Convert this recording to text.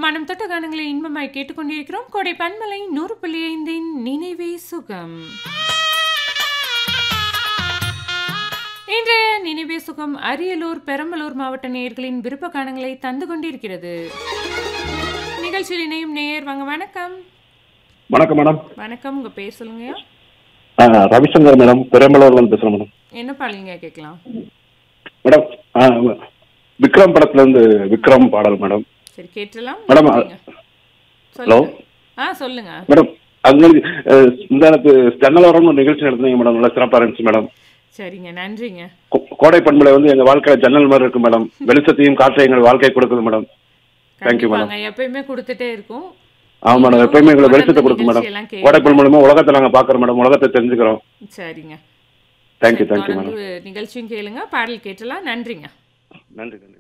மனம் தொட்ட கானங்களை இன்பமாய் கேட்டுக்கொண்டிருக்கிறோம் கோடை பன்மலை நூறு புள்ளி ஐந்தின் நினைவே சுகம் இன்றைய நினைவே சுகம் அரியலூர் பெரம்பலூர் மாவட்ட நேயர்களின் விருப்ப கானங்களை தந்து கொண்டிருக்கிறது நிகழ்ச்சியில் இணையும் நேயர் வாங்க வணக்கம் வணக்கம் மேடம் வணக்கம் உங்க பேர் சொல்லுங்க ஆ, ரவிசங்கர் மேடம் பெரம்பலூர்லேருந்து பேசுகிறேன் மேடம் என்ன பாடலிங்க கேட்கலாம் மேடம் ஆ, விக்ரம் படத்துல இருந்து விக்ரம் பாடல் மேடம் சரி கேட்டுலாம் மேடம், நன்றிங்க. ஹலோ சொல்லுங்க ஆ சொல்லுங்க மேடம் அங்கே இந்த எனக்கு ஜன்னலோரம்னு ஒரு நிகழ்ச்சி நடத்துனீங்க மேடம் நல்லா சிறப்பாக இருந்துச்சு மேடம் சரிங்க நன்றிங்க கோ- கோடை பண்புல வந்து எங்க வாழ்க்கையில ஜன்னல் மாதிரி இருக்கு மேடம் வெளிச்சத்தையும் காற்றை எங்கள் வாழ்க்கை கொடுக்குது மேடம் தேங்க்யூ மேடம் கண்டிப்பாங்க எப்பயுமே கொடுத்துட்டே இருக்கும் ஆமா மேடம் எப்பயுமே எங்களை வெளிச்சத்தை தொடர்ந்து கொடுக்கும் மேடம் நிகழ்ச்சியெல்லாம் கேளுங்க. கோடை பண்பு மூலமா உலகத்தை நாங்க பாக்குறோம் மேடம் உலகத்தை தெரிஞ்சுக்கிறோம் சரிங்க தேங்க்யூ தேங்க்யூ மேடம் தொடர்ந்து நிகழ்ச்சியும் கேளுங்க பாடல் கேட்டலாம் நன்றிங்க நன்றி நன்றி